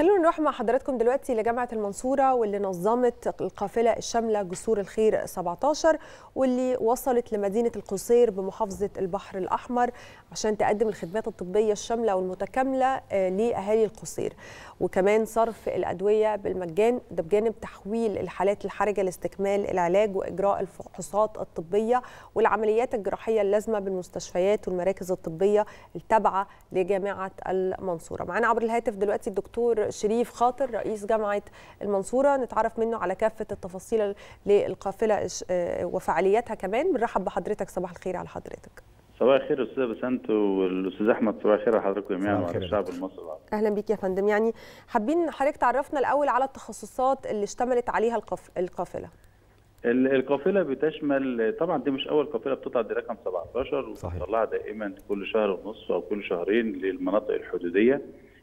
خلونا نروح مع حضراتكم دلوقتي لجامعة المنصورة واللي نظمت القافلة الشاملة جسور الخير 17 واللي وصلت لمدينة القصير بمحافظة البحر الأحمر عشان تقدم الخدمات الطبية الشاملة والمتكاملة لأهالي القصير وكمان صرف الأدوية بالمجان ده بجانب تحويل الحالات الحرجة لاستكمال العلاج وإجراء الفحوصات الطبية والعمليات الجراحية اللازمة بالمستشفيات والمراكز الطبية التابعة لجامعة المنصورة معنا عبر الهاتف دلوقتي الدكتور شريف خاطر رئيس جامعة المنصورة نتعرف منه على كافة التفاصيل للقافلة وفعالياتها كمان بنرحب بحضرتك صباح الخير على حضرتك صباح الخير استاذ بسنت والاستاذ احمد صباح الخير على حضراتكم جميعا وعلى الشعب المصري اهلا بيك يا فندم يعني حابين حضرتك تعرفنا الاول على التخصصات اللي اشتملت عليها القافله القافله بتشمل طبعا دي مش اول قافله بتطلع دي رقم 17 وبتطلعها دائما كل شهر ونصف او كل شهرين للمناطق الحدوديه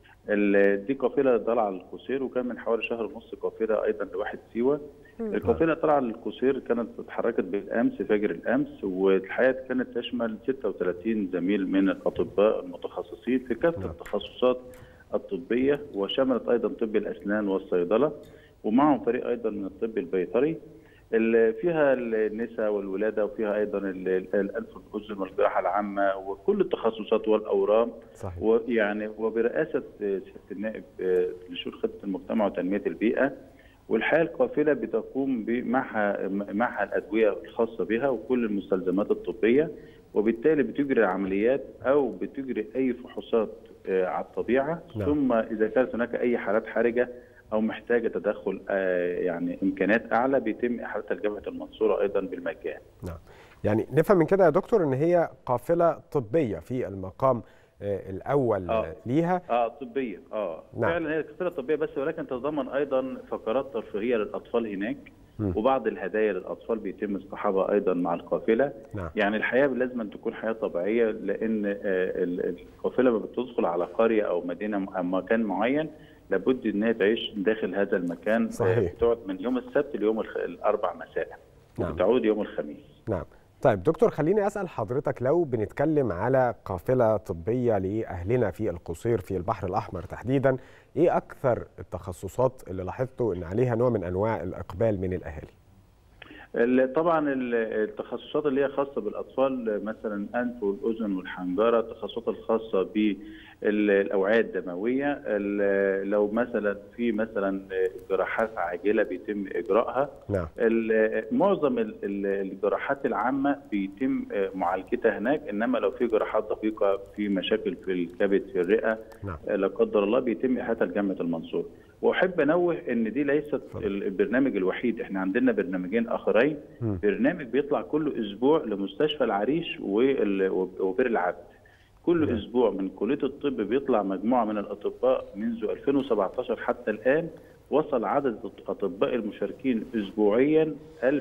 دي قافله طالعه للقصير وكان من حوالي شهر ونص قافله ايضا لواحد سيوه القافله طالعه للقصير كانت اتحركت بالامس فجر الامس والحقيقه كانت تشمل 36 زميل من الاطباء المتخصصين في كافه التخصصات الطبيه وشملت ايضا طب الاسنان والصيدله ومعهم فريق ايضا من الطب البيطري اللي فيها النساء والولاده وفيها ايضا الانف والاذن والجراحه العامه وكل التخصصات والاورام صحيح. ويعني وبرئاسه سياده النائب لشؤون خدمه المجتمع وتنميه البيئه والحقيقه القافله بتقوم معها معها الادويه الخاصه بها وكل المستلزمات الطبيه وبالتالي بتجري عمليات او بتجري اي فحوصات على الطبيعه نعم. ثم اذا كانت هناك اي حالات حرجه او محتاجه تدخل يعني امكانيات اعلى بيتم احالتها لجامعه المنصوره ايضا بالمجان. نعم. يعني نفهم من كده يا دكتور ان هي قافله طبيه في المقام الاول آه. ليها اه طبيه اه نعم. فعلا هي قافله طبيه بس ولكن تتضمن ايضا فقرات ترفيهيه للاطفال هناك م. وبعض الهدايا للاطفال بيتم اصطحابها ايضا مع القافله نعم. يعني الحياه لازم أن تكون حياه طبيعيه لان القافله لما بتدخل على قريه او مدينه او مكان معين لابد ان هي تعيش داخل هذا المكان صحيح. بتقعد من يوم السبت ليوم الخ... الاربع مساء نعم. وبتعود يوم الخميس نعم طيب دكتور خليني اسال حضرتك لو بنتكلم على قافله طبيه لاهلنا في القصير في البحر الاحمر تحديدا ايه اكثر التخصصات اللي لاحظتوا ان عليها نوع من انواع الاقبال من الاهالي طبعا التخصصات اللي هي خاصه بالاطفال مثلا الانف والاذن والحنجره التخصصات الخاصه بالاوعيه الدمويه لو مثلا في مثلا جراحات عاجله بيتم اجراءها نعم معظم الجراحات العامه بيتم معالجتها هناك انما لو في جراحات دقيقه في مشاكل في الكبد في الرئه نعم. لا قدر الله بيتم احالتها لجامعه المنصوره واحب انوه ان دي ليست البرنامج الوحيد احنا عندنا برنامجين اخرين م. برنامج بيطلع كل اسبوع لمستشفى العريش وبئر العبد كل نعم. اسبوع من كليه الطب بيطلع مجموعه من الاطباء منذ 2017 حتى الان وصل عدد الاطباء المشاركين اسبوعيا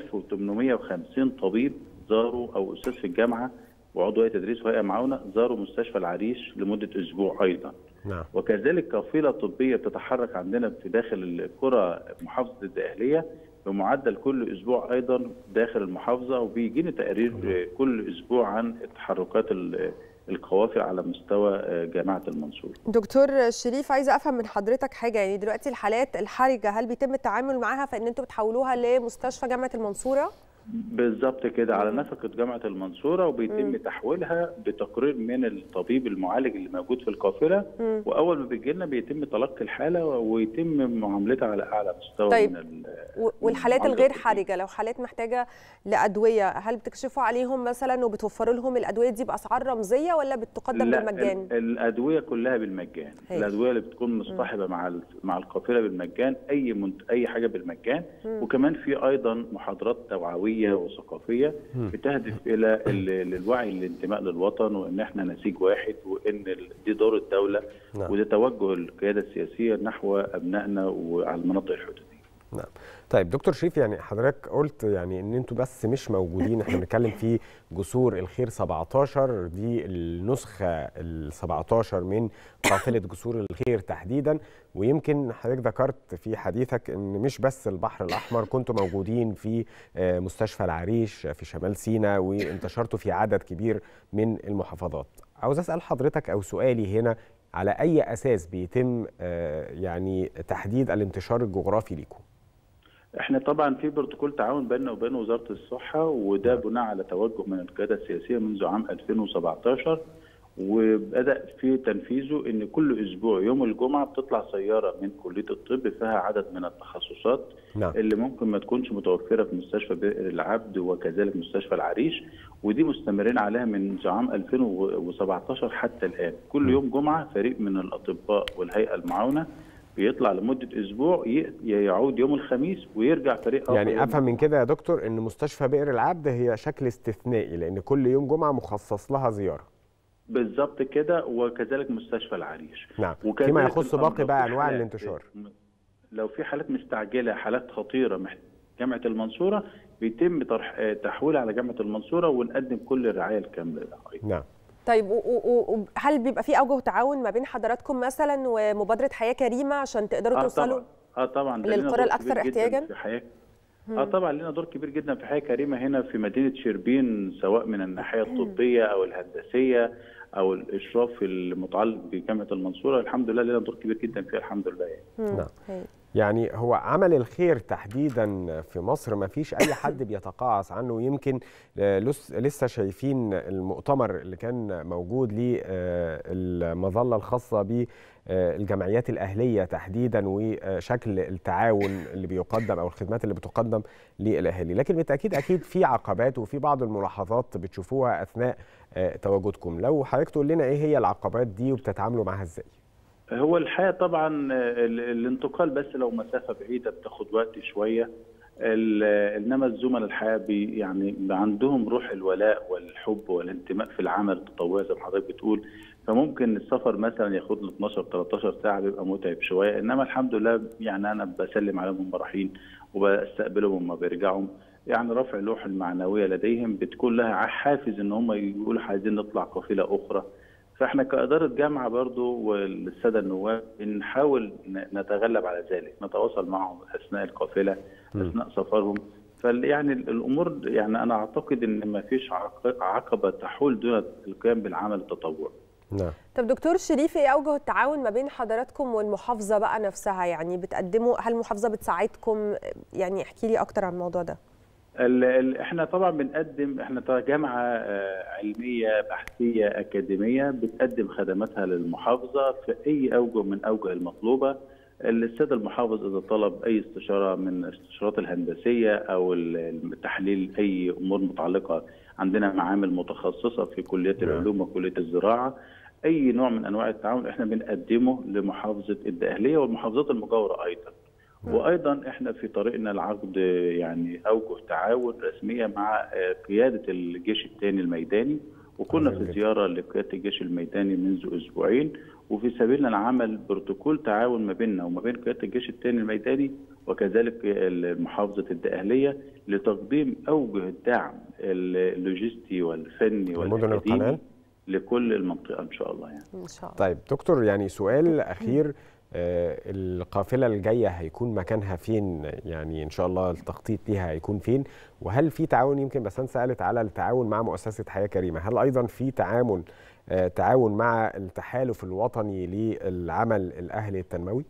1850 طبيب زاروا او استاذ في الجامعه وعضو هيئه تدريس وهيئه معاونه زاروا مستشفى العريش لمده اسبوع ايضا نعم وكذلك قافله طبيه بتتحرك عندنا في داخل القرى محافظه الدقهليه بمعدل كل اسبوع ايضا داخل المحافظه وبيجيني تقارير كل اسبوع عن تحركات القوافل على مستوى جامعه المنصوره. دكتور شريف عايزه افهم من حضرتك حاجه يعني دلوقتي الحالات الحرجه هل بيتم التعامل معاها فان انتم بتحولوها لمستشفى جامعه المنصوره؟ بالظبط كده على نفقه جامعه المنصوره وبيتم مم. تحويلها بتقرير من الطبيب المعالج اللي موجود في القافله مم. واول ما بيجي لنا بيتم تلقي الحاله ويتم معاملتها على اعلى مستوى طيب. من ال- و- والحالات المعالجة الغير الطبية. حرجه لو حالات محتاجه لادويه هل بتكشفوا عليهم مثلا وبتوفروا لهم الادويه دي باسعار رمزيه ولا بتقدم لا بالمجان؟ ال- الادويه كلها بالمجان هايل. الادويه اللي بتكون مصطحبه مع ال- مع القافله بالمجان اي منت... اي حاجه بالمجان مم. وكمان في ايضا محاضرات توعويه وثقافيه مم. بتهدف الى ال- الوعي الانتماء للوطن وان احنا نسيج واحد وان ال- دي دور الدوله نعم. وده توجه القياده السياسيه نحو ابنائنا وعلى المناطق الحدوديه نعم طيب دكتور شريف يعني حضرتك قلت يعني ان انتوا بس مش موجودين احنا بنتكلم في جسور الخير 17 دي النسخه ال 17 من قافله جسور الخير تحديدا ويمكن حضرتك ذكرت في حديثك ان مش بس البحر الاحمر كنتوا موجودين في آه، مستشفى العريش في شمال سيناء وانتشرتوا في عدد كبير من المحافظات عاوز اسال حضرتك او سؤالي هنا على اي اساس بيتم يعني تحديد الانتشار الجغرافي ليكم احنا طبعا في بروتوكول تعاون بيننا وبين وزاره الصحه وده بناء على توجه من القياده السياسيه منذ عام 2017 وبدا في تنفيذه ان كل اسبوع يوم الجمعه بتطلع سياره من كليه الطب فيها عدد من التخصصات نعم. اللي ممكن ما تكونش متوفره في مستشفى بئر العبد وكذلك مستشفى العريش ودي مستمرين عليها من عام 2017 حتى الان كل يوم جمعه فريق من الاطباء والهيئه المعاونه بيطلع لمده اسبوع يعود يوم الخميس ويرجع فريق اخر يعني افهم من كده يا دكتور ان مستشفى بئر العبد هي شكل استثنائي لان كل يوم جمعه مخصص لها زياره بالظبط كده وكذلك مستشفى العريش نعم فيما يخص باقي بقى انواع الانتشار لو في حالات مستعجله حالات خطيره جامعه المنصوره بيتم طرح تحويلها على جامعه المنصوره ونقدم كل الرعايه الكامله نعم طيب وهل بيبقى في اوجه تعاون ما بين حضراتكم مثلا ومبادره حياه كريمه عشان تقدروا آه توصلوا طبعا اه طبعا للقرى الاكثر احتياجا في حياه اه طبعا لنا دور كبير جدا في حياه كريمه هنا في مدينه شربين سواء من الناحيه الطبيه او الهندسيه او الاشراف المتعلق بجامعه المنصوره الحمد لله لنا دور كبير جدا فيها الحمد لله يعني. نعم يعني هو عمل الخير تحديدا في مصر ما فيش اي حد بيتقاعس عنه يمكن لسه شايفين المؤتمر اللي كان موجود للمظله الخاصه ب الجمعيات الاهليه تحديدا وشكل التعاون اللي بيقدم او الخدمات اللي بتقدم للاهالي لكن بالتاكيد اكيد في عقبات وفي بعض الملاحظات بتشوفوها اثناء تواجدكم لو حضرتك تقول لنا ايه هي العقبات دي وبتتعاملوا معاها ازاي هو الحقيقه طبعا الانتقال بس لو مسافه بعيده بتاخد وقت شويه انما الزملاء الحقيقه بي يعني عندهم روح الولاء والحب والانتماء في العمل التطوعي زي ما حضرتك بتقول فممكن السفر مثلا ياخد له 12 13 ساعه بيبقى متعب شويه انما الحمد لله يعني انا بسلم عليهم هم رايحين وبستقبلهم لما بيرجعوا يعني رفع اللوحه المعنويه لديهم بتكون لها حافز ان هم يقولوا عايزين نطلع قافله اخرى فاحنا كاداره جامعه برضو والساده النواب بنحاول نتغلب على ذلك نتواصل معهم اثناء القافله اثناء سفرهم فيعني الامور يعني انا اعتقد ان ما فيش عقبه تحول دون القيام بالعمل التطوعي نعم طب دكتور شريف ايه اوجه التعاون ما بين حضراتكم والمحافظه بقى نفسها يعني بتقدموا هل المحافظه بتساعدكم يعني احكي لي اكتر عن الموضوع ده ال ال احنا طبعا بنقدم احنا جامعه علميه بحثيه اكاديميه بتقدم خدماتها للمحافظه في اي اوجه من اوجه المطلوبه السيد المحافظ اذا طلب اي استشاره من الاستشارات الهندسيه او تحليل اي امور متعلقه عندنا معامل متخصصه في كليه العلوم وكليه الزراعه اي نوع من انواع التعاون احنا بنقدمه لمحافظه الدقهليه والمحافظات المجاوره ايضا وايضا احنا في طريقنا لعقد يعني اوجه تعاون رسميه مع قياده الجيش الثاني الميداني وكنا في زياره لقياده الجيش الميداني منذ اسبوعين وفي سبيلنا العمل بروتوكول تعاون ما بيننا وما بين قياده الجيش الثاني الميداني وكذلك محافظه الدقهليه لتقديم اوجه الدعم اللوجستي والفني والأكاديمي لكل المنطقه ان شاء الله يعني. ان شاء الله. طيب دكتور يعني سؤال اخير آه القافله الجايه هيكون مكانها فين يعني ان شاء الله التخطيط ليها هيكون فين وهل في تعاون يمكن بس انت سالت على التعاون مع مؤسسه حياه كريمه هل ايضا في تعاون آه تعاون مع التحالف الوطني للعمل الاهلي التنموي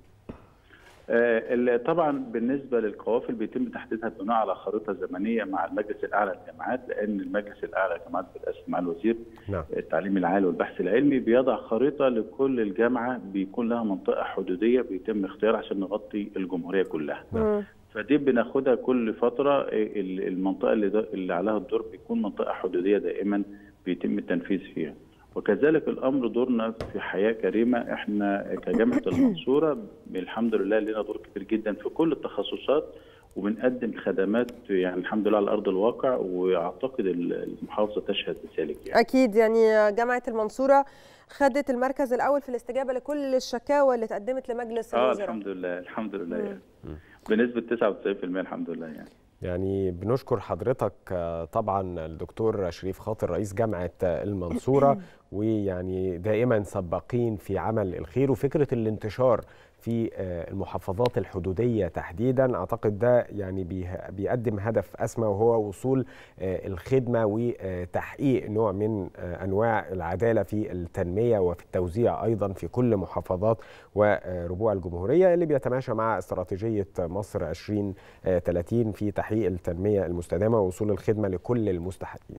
آه طبعا بالنسبه للقوافل بيتم تحديدها بناء على خريطه زمنيه مع المجلس الاعلى للجامعات لان المجلس الاعلى للجامعات بالاسم مع الوزير نعم. التعليم العالي والبحث العلمي بيضع خريطه لكل الجامعه بيكون لها منطقه حدوديه بيتم اختيارها عشان نغطي الجمهوريه كلها نعم. فدي بناخدها كل فتره المنطقه اللي, اللي عليها الدور بيكون منطقه حدوديه دائما بيتم التنفيذ فيها وكذلك الامر دورنا في حياه كريمه احنا كجامعه المنصوره الحمد لله لنا دور كبير جدا في كل التخصصات وبنقدم خدمات يعني الحمد لله على ارض الواقع واعتقد المحافظه تشهد بذلك يعني. اكيد يعني جامعه المنصوره خدت المركز الاول في الاستجابه لكل الشكاوى اللي تقدمت لمجلس اه الوزراء الحمد لله الحمد لله يعني. بنسبه 99% الحمد لله يعني يعني بنشكر حضرتك طبعا الدكتور شريف خاطر رئيس جامعه المنصوره ويعني دائما سباقين في عمل الخير وفكره الانتشار في المحافظات الحدوديه تحديدا اعتقد ده يعني بيقدم هدف اسمى وهو وصول الخدمه وتحقيق نوع من انواع العداله في التنميه وفي التوزيع ايضا في كل محافظات وربوع الجمهوريه اللي بيتماشى مع استراتيجيه مصر 2030 في تحقيق التنميه المستدامه ووصول الخدمه لكل المستحقين